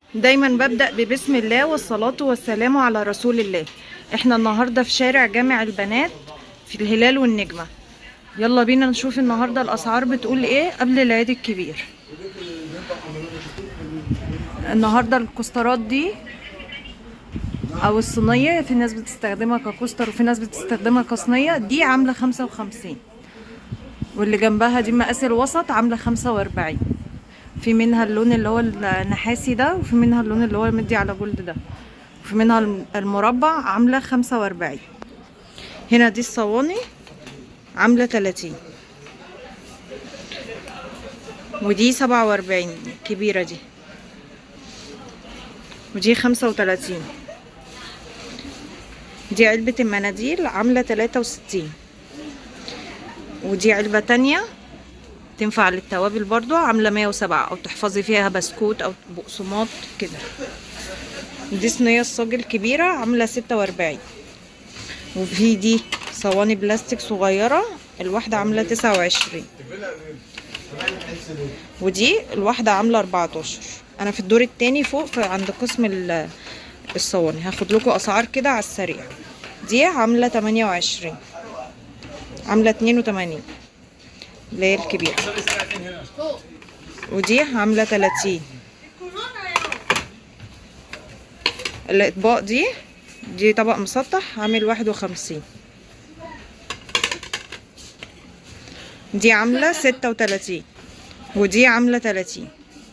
دايما ببدأ ببسم الله والصلاة والسلام على رسول الله احنا النهاردة في شارع جامع البنات في الهلال والنجمة يلا بينا نشوف النهاردة الأسعار بتقول ايه قبل العيد الكبير النهاردة الكوسترات دي او الصينية في ناس بتستخدمها ككوستر وفي ناس بتستخدمها كصينية دي عاملة خمسة وخمسين واللي جنبها دي مقاس الوسط عاملة خمسة واربعين في منها اللون اللي هو النحاسي ده وفي منها اللون اللي هو مدي على جلد ده وفي منها المربع عاملة خمسة واربعين هنا دي الصواني عاملة تلاتين ودي سبعة واربعين كبيرة دي ودي خمسة وتلاتين دي علبة المناديل عاملة تلاتة وستين ودي علبة تانية تنفع للتوابل برضو عاملة مية وسبعة أو تحفظي فيها بسكوت أو بقسماط كده دي صينية الصاج الكبيرة عاملة ستة وأربعين وفي دي صواني بلاستيك صغيرة الواحدة عاملة تسعة وعشرين ودي الواحدة عاملة أربعتاشر أنا في الدور التاني فوق عند قسم الصواني هاخد لكم أسعار كده على السريع دي عاملة تمانية وعشرين عاملة اتنين وتمانين اللي هي الكبيرة ودي عاملة تلاتين الأطباق دي دي طبق مسطح عامل واحد وخمسين دي عاملة ستة وتلاتين ودي عاملة تلاتين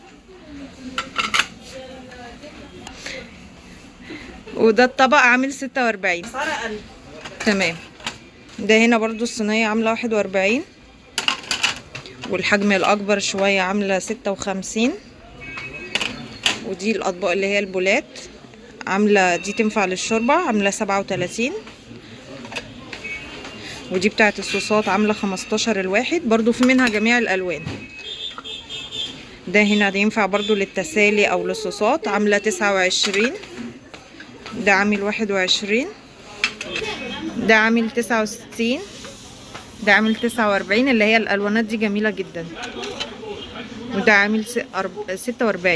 وده الطبق عامل ستة وأربعين تمام ده هنا برضو الصينية عاملة واحد وأربعين والحجم الأكبر شوية عاملة ستة وخمسين ودي الأطباق اللي هي البولات عاملة دي تنفع للشوربة عاملة سبعة وتلاتين ودي بتاعت الصوصات عاملة خمستاشر الواحد برضو في منها جميع الألوان ده هنا ده ينفع برضو للتسالي أو للصوصات عاملة تسعة وعشرين ده عامل واحد وعشرين ده عامل تسعة وستين ده عامل تسعة وأربعين اللي هي الألوانات دي جميلة جدا وده عامل ستة وأربعين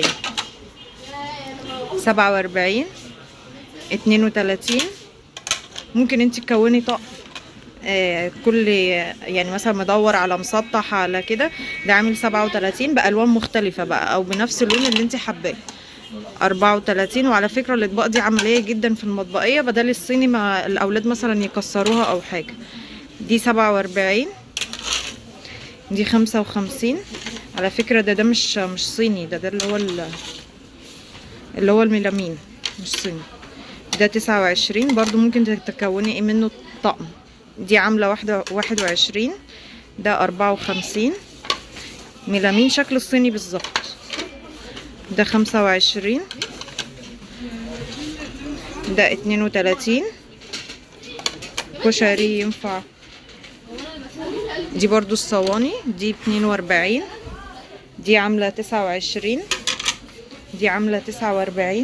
سبعة وأربعين اتنين وتلاتين ممكن انت تكوني طقم آه كل يعني مثلا مدور على مسطح على كده ده عامل سبعة وتلاتين بألوان مختلفة بقى أو بنفس اللون اللي انت حباه أربعة وتلاتين وعلى فكرة الأطباق دي عملية جدا في المطبقية بدل الصيني ما الأولاد مثلا يكسروها أو حاجة دي سبعة وأربعين دي خمسة وخمسين على فكرة ده ده مش مش صيني ده ده اللي هو اللي هو الميلامين مش صيني ده تسعة وعشرين برضو ممكن تكوني منه طقم دي عاملة واحدة واحد وعشرين ده أربعة وخمسين ميلامين شكل الصيني بالظبط ده خمسة وعشرين ده اتنين وتلاتين كشري ينفع دي برضو الصواني دي اتنين واربعين دي عاملة تسعة وعشرين دي عاملة تسعة واربعين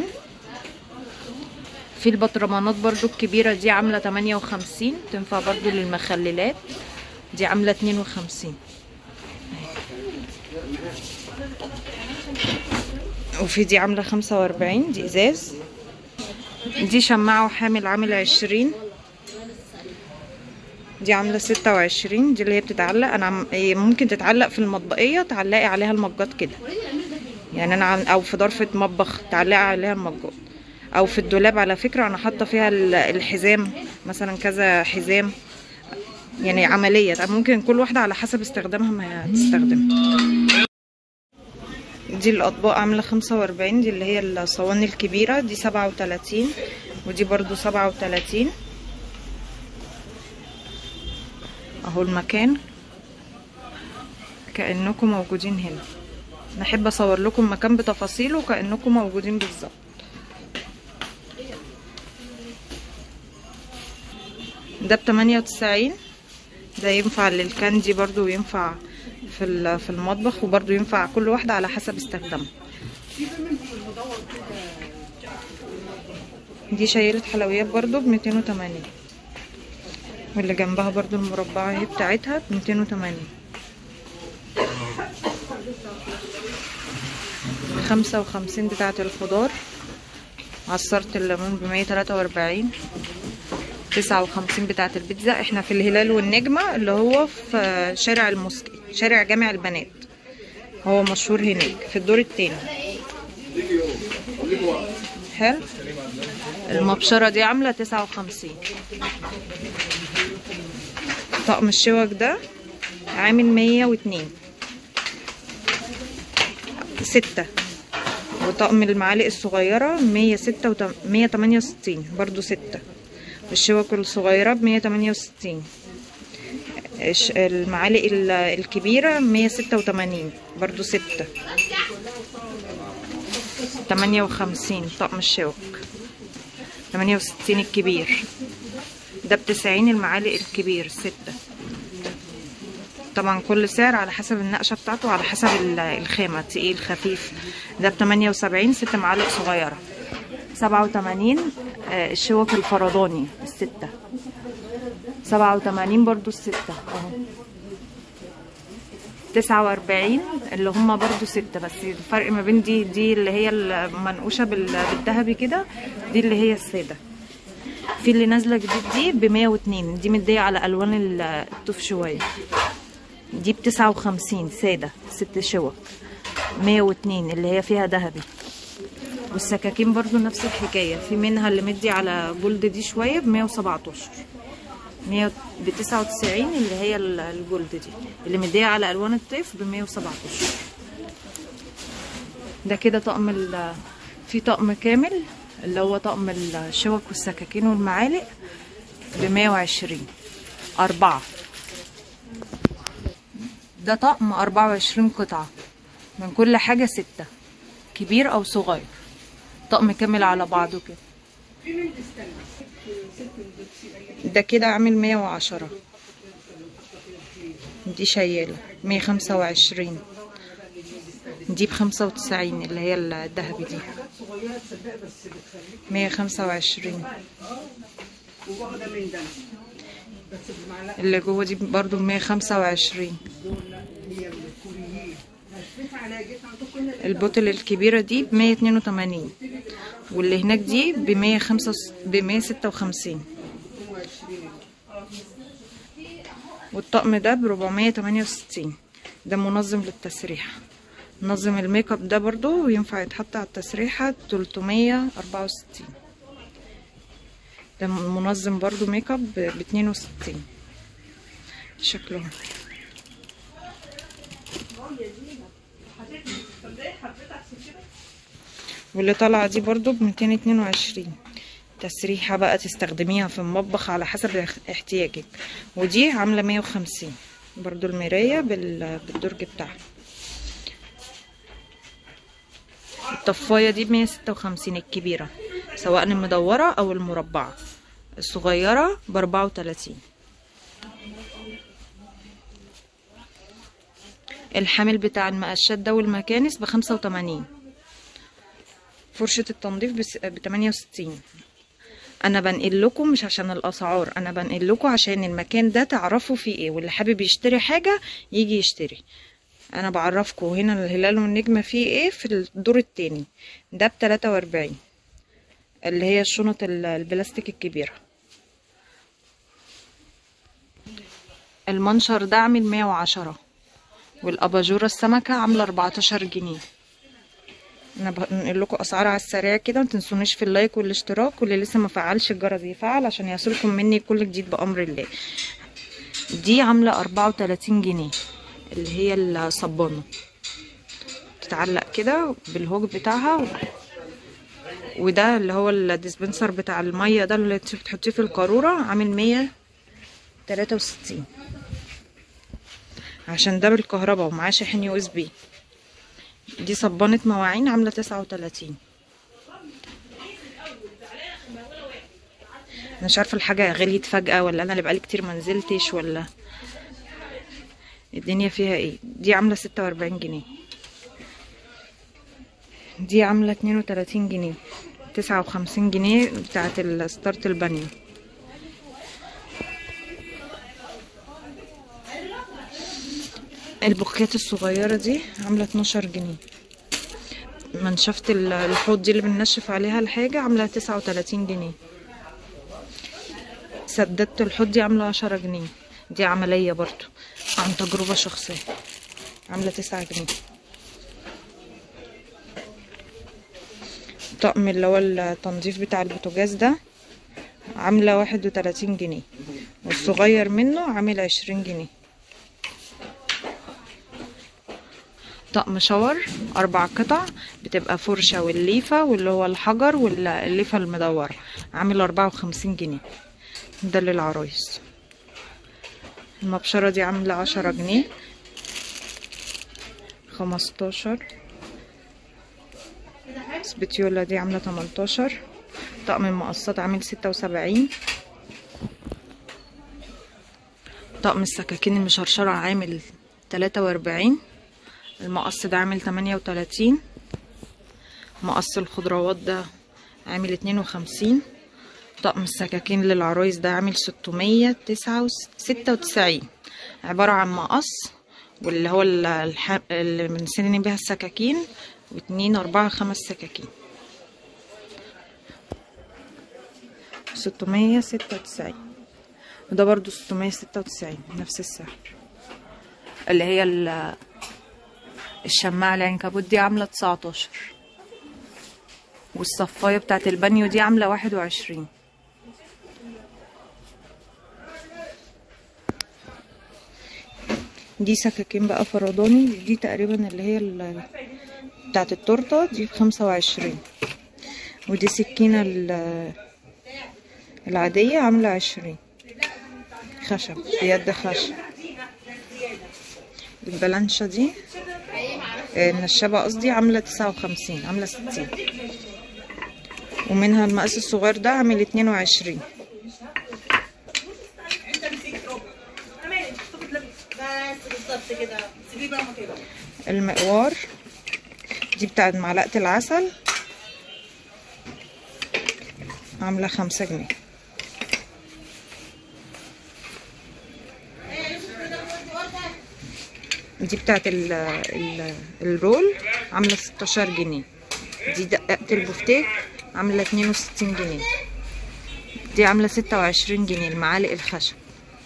في البطرمانات برضو الكبيرة دي عاملة تمانية وخمسين تنفع برضو للمخللات دي عاملة اتنين وخمسين وفي دي عاملة خمسة واربعين دي ازاز دي شماعة وحامل عامل عشرين دي عامله ستة وعشرين دي اللي هي بتتعلق انا عم... ممكن تتعلق في المطبقيه تعلقي عليها المجات كده يعني انا عم... او في ظرفه مطبخ تعلقي عليها المجات او في الدولاب على فكره انا حاطه فيها الحزام مثلا كذا حزام يعني عمليه ممكن كل واحده على حسب استخدامها ما تستخدم دي الاطباق عامله خمسة واربعين دي اللي هي الصواني الكبيره دي سبعة وتلاتين ودي برضو سبعة وتلاتين اهو المكان كأنكم موجودين هنا نحب اصور لكم مكان بتفاصيله كأنكم موجودين بالظبط ده بتمانية وتسعين ده ينفع للكاندي برضو وينفع في في المطبخ وبرضو ينفع كل واحدة على حسب استخدامها دي شايلة حلويات برضو بميتين وتمانين واللي جنبها برضو المربعة اهي بتاعتها بميتين وتمانين خمسة وخمسين بتاعة الخضار عصرة الليمون بمية تلاتة وأربعين تسعة وخمسين بتاعة البيتزا احنا في الهلال والنجمة اللي هو في شارع المسكي شارع جامع البنات هو مشهور هناك في الدور التاني حلو المبشرة دي عاملة تسعة وخمسين طقم الشوك ده عامل مية واتنين ستة وطقم المعالق الصغيرة مية ستة وتم... مية تمانية وستين برضو ستة الشوك الصغيرة بمية تمانية وستين الش- المعالق ال- الكبيرة مية ستة وتمانين برضو ستة تمانية وخمسين طقم الشوك تمانية وستين الكبير ده بتسعين المعالق الكبير ستة طبعا كل سعر على حسب النقشة بتاعته وعلى حسب ال- الخامة تقيل خفيف ده بتمانية وسبعين ست معالق صغيرة سبعة وتمانين الشوك الفرداني الستة سبعة وتمانين برضو الستة اهو تسعة وأربعين اللي هما برضو ستة بس الفرق ما بين دي دي اللي هي المنقوشة بال- بالذهبي كده دي اللي هي السادة في اللي نازلة جديد دي بمية واتنين دي مدية على ألوان ال- الطوف شوية دي بتسعة وخمسين سادة ست شوك مية واتنين اللي هي فيها ذهبي والسكاكين برضو نفس الحكاية في منها اللي مدي على جولد دي شوية بمية وسبعتاشر مية بتسعة وتسعين اللي هي ال- الجولد دي اللي مدية على ألوان الطيف بمية وسبعتاشر ده كده طقم ال في طقم كامل اللي هو طقم الشوك والسكاكين والمعالق بمية وعشرين أربعة ده طقم أربعة وعشرين قطعة من كل حاجة ستة كبير أو صغير طقم كامل على بعضه كده ده كده عامل مية وعشرة دي شيالة مية خمسة وعشرين دي بخمسة وتسعين اللي هي الذهبي دي مية خمسة وعشرين اللي جوه دي برضو بمية خمسة وعشرين البوتل الكبيرة دي بمية اتنين وتمانين واللي هناك دي بمية خمسة بمية ستة وخمسين والطقم ده بربعمية تمانية وستين ده منظم للتسريحة منظم الميك اب ده برضو ينفع يتحط على التسريحة تلتمية أربعة وستين ده منظم برضو ميك اب باتنين وستين شكلهم واللي طالعة دي برضو بميتين اتنين وعشرين تسريحة بقى تستخدميها في المطبخ على حسب اح- احتياجك ودي عاملة مية وخمسين برضو المراية بال- بالدرج بتاعها الطفاية دي بمية ستة وخمسين الكبيرة سواء المدورة أو المربعة الصغيرة بأربعة وتلاتين الحامل بتاع المقشات ده والمكانس بخمسة وتمانين فرشة التنظيف بس- بتمانية وستين انا بنقل لكم مش عشان الاسعار انا بنقل لكم عشان المكان ده تعرفوا فيه ايه واللي حابب يشتري حاجة يجي يشتري انا بعرفكم هنا الهلال والنجمة فيه ايه في الدور التاني ده بتلاتة واربعين اللي هي الشنط ال- البلاستيك الكبيرة المنشر ده عامل مية وعشرة والاباجورة السمكة عاملة اربعتاشر جنيه انا بنقل لكم اسعار على السريع كده ما تنسونيش في اللايك والاشتراك واللي لسه ما فعلش الجرس يفعل عشان يصلكم مني كل جديد بامر الله دي عامله 34 جنيه اللي هي الصبانه تتعلق كده بالهوج بتاعها و... وده اللي هو الديسبنسر بتاع الميه ده اللي انت بتحطيه في القاروره عامل 163 عشان ده بالكهرباء ومعاه شاحن يو اس بي دي صبانة مواعين عاملة تسعة وتلاتين انا مش عارفة الحاجة غليت فجأة ولا انا اللي بقالي كتير منزلتش ولا الدنيا فيها ايه دي عاملة ستة واربعين جنيه دي عاملة اتنين وتلاتين جنيه تسعة وخمسين جنيه بتاعة الستارت البانيو البوكات الصغيرة دي عاملة اتناشر جنيه منشفة ال- الحوض دي اللي بننشف عليها الحاجة عاملة تسعة وتلاتين جنيه سددت الحوض دي عاملة عشرة جنيه دي عملية برضو عن تجربة شخصية عاملة تسعة جنيه طقم اللي هو التنظيف بتاع البوتاجاز ده عاملة واحد وتلاتين جنيه والصغير منه عامل عشرين جنيه طقم شاور أربع قطع بتبقى فرشة والليفة واللي هو الحجر والليفة المدورة عامل أربعة وخمسين جنيه ده للعرايس المبشرة دي عاملة عشرة جنيه خمستاشر سبيتيولا دي عاملة تمنتاشر طقم المقصات عامل ستة وسبعين طقم السكاكين المشرشرة عامل تلاتة وأربعين المقص ده عامل تمانية وتلاتين مقص الخضروات ده عامل اتنين وخمسين طقم السكاكين للعرايس ده عامل ستمية تسعة ستة وتسعين عبارة عن مقص واللي هو ال- الح... اللي بنسنن بيها السكاكين واتنين أربعة خمس سكاكين ستمية ستة وتسعين وده برضو ستمية ستة وتسعين نفس السعر اللي هي ال- الشماعة العنكبوت دي عاملة تسعتاشر والصفاية بتاعت البانيو دي عاملة واحد وعشرين دي سكاكين بقى فرداني دي تقريبا اللي هي ال- بتاعت التورتة دي بخمسة وعشرين ودي سكينة ال- العادية عاملة عشرين خشب بيد خشب البلانشة دي آه، النشابة قصدي عاملة تسعة وخمسين عاملة ستين ومنها المقاس الصغير ده عامل اتنين وعشرين بس بالظبط كده سيبيه بقى مكانه المقوار دي بتاعت معلقة العسل عاملة خمسة جنيه دي بتاعت ال ال الرول عاملة ستاشر جنيه دي دقة البفتيك عاملة اتنين وستين جنيه دي عاملة ستة وعشرين جنيه المعالق الخشب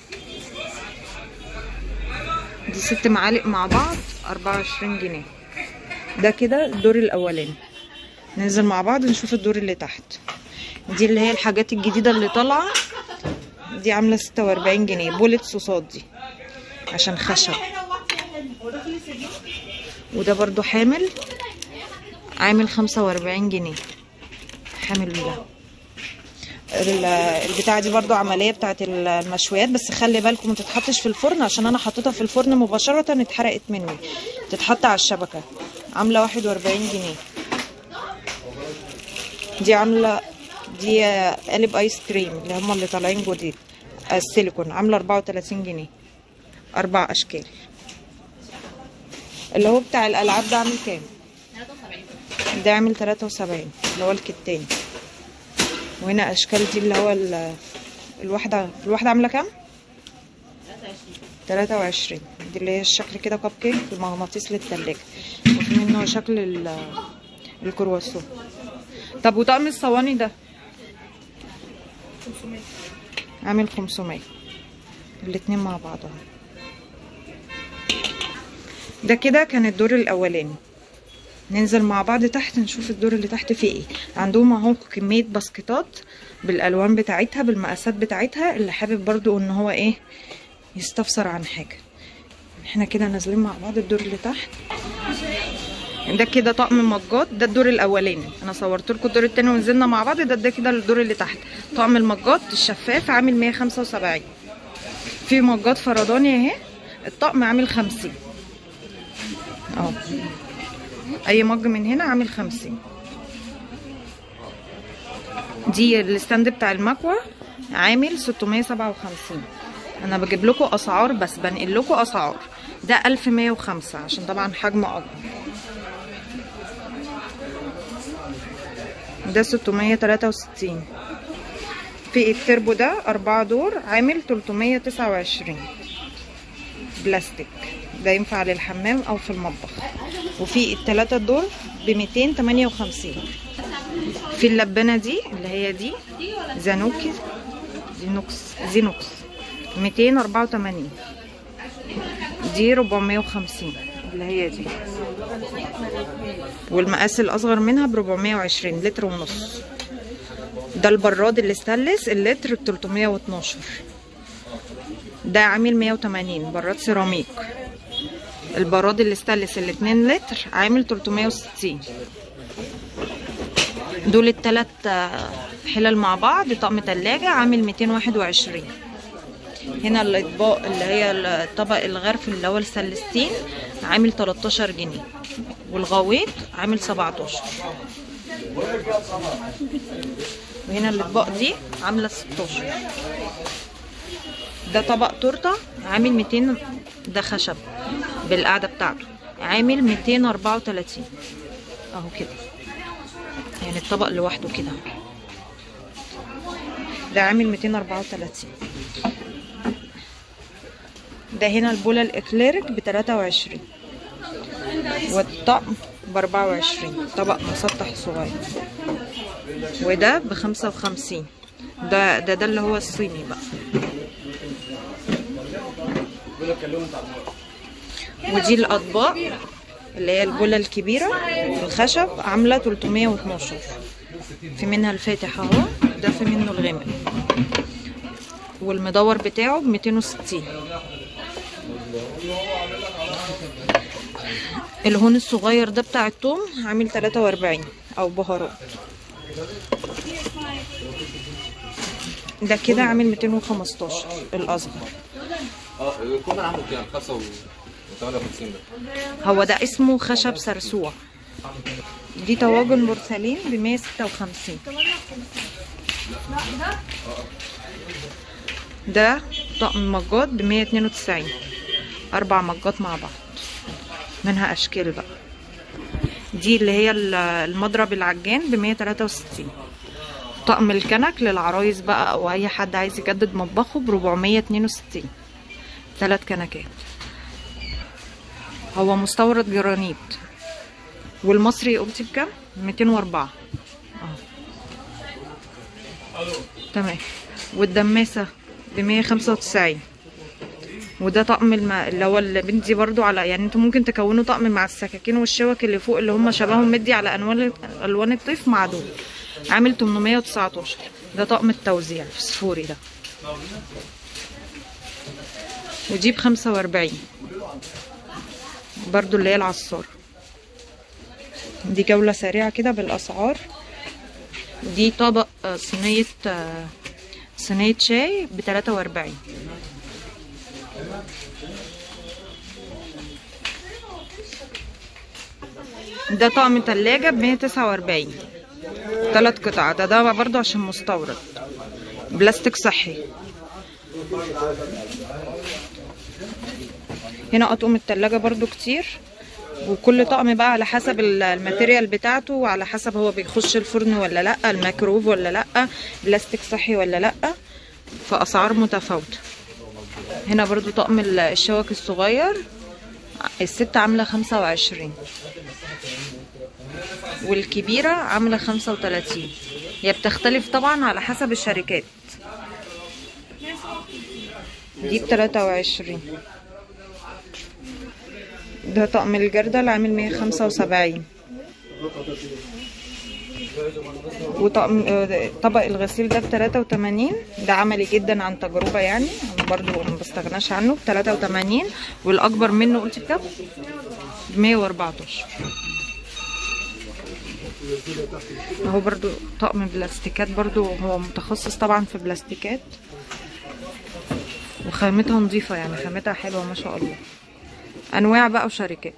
دي ست معالق مع بعض أربعة وعشرين جنيه ده كده الدور الأولاني ننزل مع بعض نشوف الدور اللي تحت دي اللي هي الحاجات الجديدة اللي طالعة دي عاملة ستة وأربعين جنيه بولة صوصات دي عشان خشب وده برضو حامل عامل خمسة وأربعين جنيه حامل ده ال- البتاعة دي برضو عملية بتاعت المشويات بس خلي بالكم متتحطش في الفرن عشان انا حطيتها في الفرن مباشرة اتحرقت مني تتحط على الشبكة عاملة واحد واربعين جنيه دي عاملة دي قالب ايس كريم اللي هما اللي طالعين جديد السيليكون عاملة اربعة وتلاتين جنيه اربع اشكال اللي هو بتاع الالعاب ده عامل كام ده عامل تلاتة وسبعين اللي هو الكتاني وهنا اشكال دي اللي هو ال- الواحده الواحده عامله كام 23 دي اللي هي الشكل كده كب كيك بمغناطيس للتلاجة وفي منه شكل ال- الكرواسون طب وطقم الصواني ده عامل 500 الاتنين مع بعض اهو ده كده كان الدور الاولاني ننزل مع بعض تحت نشوف الدور اللي تحت فيه ايه عندهم اهو كمية باسكتات بالالوان بتاعتها بالمقاسات بتاعتها اللي حابب برضو ان هو ايه يستفسر عن حاجة احنا كده نازلين مع بعض الدور اللي تحت ده كده طقم مجات ده الدور الاولاني انا صورت لكم الدور التاني ونزلنا مع بعض ده ده كده الدور اللي تحت طقم المجات الشفاف عامل 175 في مجات فرداني اهي الطقم عامل 50 اهو اي مج من هنا عامل خمسين دي الستاند بتاع المكوى عامل ستمية سبعة وخمسين انا بجيب لكم اسعار بس بنقل لكم اسعار ده الف مية وخمسة عشان طبعا حجمه اكبر ده ستمية تلاتة وستين في التربو ده أربعة دور عامل تلتمية تسعة وعشرين بلاستيك ده ينفع للحمام أو في المطبخ وفي التلاتة دور ب 258 في اللبانه دي اللي هي دي زانوكي زينوكس زينوكس 284 دي 450 اللي هي دي والمقاس الاصغر منها ب 420 لتر ونص ده البراد اللي استانلس اللتر ب 312 ده عامل 180 براد سيراميك البراد اللي استانلس ال 2 لتر عامل 360 دول التلات آه، حلل مع بعض طقم تلاجة عامل 221 هنا الاطباق اللي هي الطبق الغرف اللي هو السلستين عامل 13 جنيه والغويط عامل 17 وهنا الاطباق دي عامله 16 ده طبق تورته عامل 200 ده خشب بالقعده بتاعته عامل 234 اهو كده يعني الطبق لوحده كده ده عامل 234 ده هنا البوله الاكليريك ب 23 والطقم ب 24 طبق مسطح صغير وده ب 55 ده ده ده اللي هو الصيني بقى ودي الاطباق اللي هي البوله الكبيره الخشب عامله 312 في منها الفاتح اهو ده في منه الغامق والمدور بتاعه ب 260 الهون الصغير ده بتاع التوم عامل 43 او بهارات ده كده عامل 215 الاصغر اه الكومن عامله كام؟ 5 و 58 ده هو ده اسمه خشب سرسوع دي طواجن بورسلين ب 156 ده طقم مجات ب 192 اربع مجات مع بعض منها اشكال بقى دي اللي هي ال- المضرب العجان ب 163 طقم الكنك للعرايس بقى او اي حد عايز يجدد مطبخه ب 462 ثلاث كنكات هو مستورد جرانيت والمصري قلتي بكام 204 اه تمام والدماسة ب 195 وده طقم الم... اللي هو اللي بندي برضو على يعني انتوا ممكن تكونوا طقم مع السكاكين والشوك اللي فوق اللي هم شبههم مدي على انوان الوان الطيف مع دول عامل 819 ده طقم التوزيع الفسفوري ده ودي ب 45 برضو اللي هي العصار دي جولة سريعة كده بالأسعار دي طبق آه، صينية آه، صينية شاي ب 43 ده طقم تلاجة ب 149 تلات قطع ده ده برضو عشان مستورد بلاستيك صحي هنا اطقم التلاجة برضو كتير وكل طقم بقى على حسب ال- الماتيريال بتاعته وعلى حسب هو بيخش الفرن ولا لا الميكروف ولا لا بلاستيك صحي ولا لا فاسعار متفاوته هنا برضو طقم ال- الشوك الصغير الست عامله خمسة وعشرين والكبيرة عاملة خمسة وتلاتين هي بتختلف طبعا على حسب الشركات دي بتلاتة وعشرين ده طقم الجردل عامل مية خمسة وسبعين وطقم آه، طبق الغسيل ده بتلاتة وتمانين ده عملي جدا عن تجربة يعني أنا برضو ما بستغناش عنه بتلاتة وتمانين والأكبر منه قلت بكام؟ بمية وأربعتاشر اهو برضو طقم بلاستيكات برضو هو متخصص طبعا في بلاستيكات وخامتها نظيفة يعني خامتها حلوة ما شاء الله انواع بقى وشركات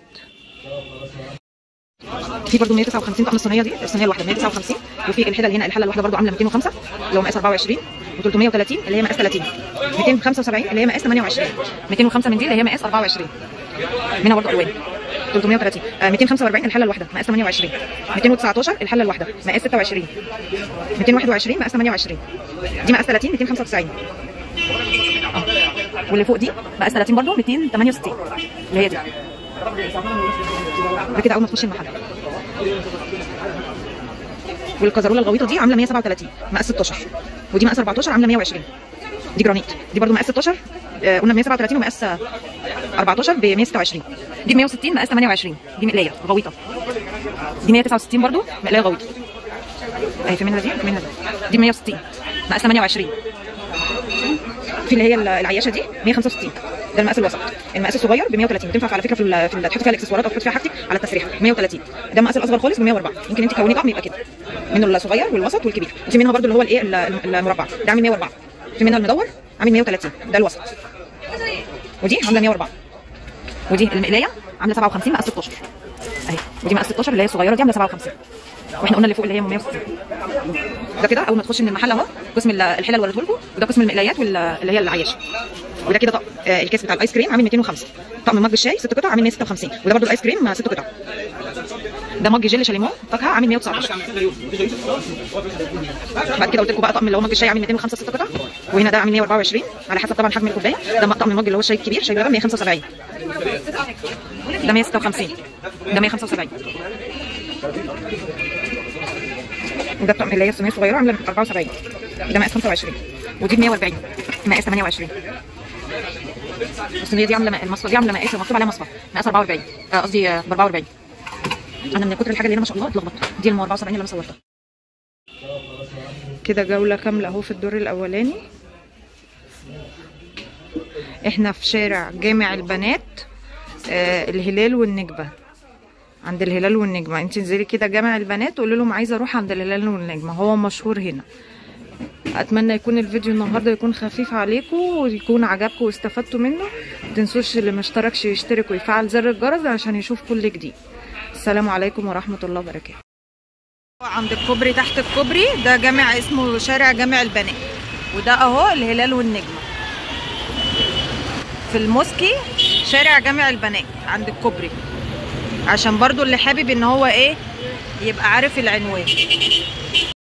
في برضو 159 طقم الصينيه دي الصينيه الواحده 159 وفي الحلل هنا الحله الواحده برضو عامله 205 اللي هو مقاس 24 و330 اللي هي مقاس 30 275 اللي هي مقاس 28 205 من دي اللي هي مقاس 24 منها برضو الوان 330 آه 245 الحله الواحده مقاس 28 219 الحله الواحده مقاس 26 221 مقاس 28 دي مقاس 30 295 اه واللي فوق دي مقاس 30 برضو 268 اللي هي دي ده كده اول ما تخش المحل والكزروله الغويطه دي عامله 137 مقاس 16 ودي مقاس 14 عامله 120 دي جرانيت دي برضو مقاس 16 آه، قلنا ب 137 ومقاس آه، 14 ب 126 دي ب 160 مقاس 28 دي مقلايه غويطه دي 169 برضو مقلايه غويطه اهي في منها دي في منها دي دي 160 مقاس 28 في اللي هي ال- العياشه دي 165 ده المقاس الوسط المقاس الصغير ب 130 تنفع على فكره في ال- في ال- تحط فيها الاكسسوارات او تحط فيها حاجتك على التسريحه 130 ده المقاس الاصغر خالص ب 104 يمكن انت تكوني طقم يبقى كده منه الصغير والوسط والكبير وفي منها برضو اللي هو الايه ال- المربع ده عامل 104 في منها المدور عامل 130 ده الوسط ودي عامله 104 ودي المقلايه عامله 57 مقاس 16 اهي ودي مقاس 16 اللي هي الصغيره دي عامله 57 واحنا قلنا اللي فوق اللي هي 160 ده كده اول ما تخش من المحل اهو قسم ال- الحلل وريته لكم وده قسم المقلايات وال- اللي هي العياشه وده كده طقم آه، الكيس بتاع الايس كريم عامل 205 طقم مج الشاي ست قطع عامل 156 وده برده الايس كريم آه، ست قطع ده مج جيل شاليمون فاكهه عامل 119 بعد كده قلت لكم بقى طقم اللي هو مج الشاي عامل 205 ست قطع وهنا ده عامل 124 على حسب طبعا حجم الكوبايه ده طقم المج اللي هو الشاي الكبير شاي بلبن 175 ده 156 ده 175 وده الطقم اللي هي الصينيه الصغيره عامله 74 ده مقاس 25 ودي ب 140 مقاس 28 الصينيه دي عامله المصفى دي عامله مقاس مكتوب عليها مصفى مقاس 44 آه، قصدي آه، ب 44 انا من كتر الحاجه اللي هنا ما شاء الله اتلخبطت دي الم 74 اللي انا صورتها كده جوله كامله اهو في الدور الاولاني احنا في شارع جامع البنات آه الهلال والنجبه عند الهلال والنجمه انت انزلي كده جامع البنات قولي لهم عايزه اروح عند الهلال والنجمه هو مشهور هنا اتمنى يكون الفيديو النهارده يكون خفيف عليكم ويكون عجبكم واستفدتوا منه متنسوش اللي مشتركش يشترك ويفعل زر الجرس عشان يشوف كل جديد السلام عليكم ورحمه الله وبركاته عند الكوبري تحت الكوبري ده جامع اسمه شارع جامع البنات وده اهو الهلال والنجمه في الموسكي شارع جامع البنات عند الكوبري عشان برضو اللي حابب ان هو ايه يبقى عارف العنوان